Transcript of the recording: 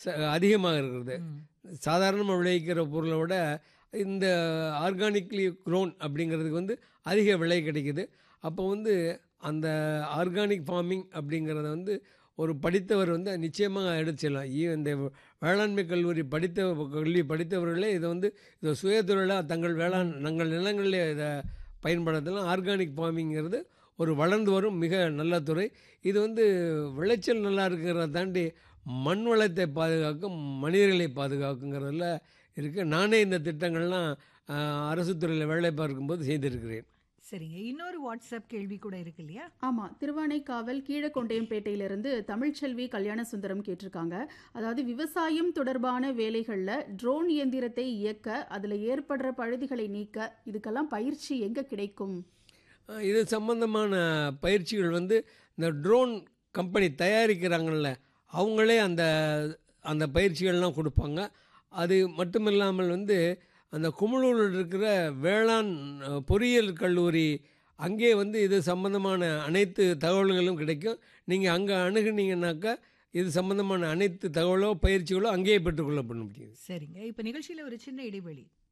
ச அதிகமாக இருக்கிறது ம். சாதாரணமாக விளைவிக்கிற பொருளை விட இந்த ஆர்கானிக்லி க்ரோன் அப்படிங்கிறதுக்கு வந்து அதிக விலை கிடைக்குது அப்போ வந்து அந்த ஆர்கானிக் ஃபார்மிங் அப்படிங்கிறத வந்து ஒரு படித்தவர் வந்து நிச்சயமாக எடுத்துடலாம் ஈ இந்த வேளாண்மை கல்லூரி படித்த கல்வி படித்தவர்களே இதை வந்து இதை சுயதொழிலாக தங்கள் வேளாண் தங்கள் நிலங்களிலே இதை பயன்படுத்தலாம் ஆர்கானிக் ஃபார்மிங்கிறது ஒரு வளர்ந்து வரும் மிக நல்ல துறை இது வந்து விளைச்சல் நல்லா இருக்கிறத தாண்டி மண் வளத்தை பாதுகாக்கும் மனிதர்களை பாதுகாக்குங்கிறதுல இருக்குது நானே இந்த திட்டங்கள்லாம் ஆஹ், அரசு துறையில் வேலை பார்க்கும்போது செய்திருக்கிறேன் சரிங்க இன்னொரு வாட்ஸ்அப் கேள்வி கூட இருக்கு இல்லையா ஆமா திருவானைக்காவல் கீழக்கொண்டையம்பேட்டையிலிருந்து தமிழ்ச்செல்வி கல்யாண சுந்தரம் கேட்டிருக்காங்க அதாவது விவசாயம் தொடர்பான வேலைகள்ல ட்ரோன் இயந்திரத்தை இயக்க அதுல ஏற்படுற பழுதுகளை நீக்க இதுக்கெல்லாம் பயிற்சி எங்க கிடைக்கும் ஆஹ், இது சம்பந்தமான பயிற்சிகள் வந்து இந்த ட்ரோன் கம்பெனி தயாரிக்கிறாங்கல்ல அவங்களே அந்த அந்த பயிற்சிகள்லாம் கொடுப்பாங்க அது மட்டுமில்லாமல் வந்து அந்த குமுளூரில் இருக்கிற வேளாண் அஹ், பொறியியல் கல்லூரி அங்கே வந்து இது சம்பந்தமான அனைத்து தகவல்களும் கிடைக்கும் நீங்கள் அங்கே அணுகுனீங்கன்னாக்கா இது சம்பந்தமான அனைத்து தகவலோ பயிற்சிகளோ அங்கேயே பெற்றுக்கொள்ள பண்ண முடியும் சரிங்க இப்ப நிகழ்ச்சியில ஒரு சின்ன இடைவெளி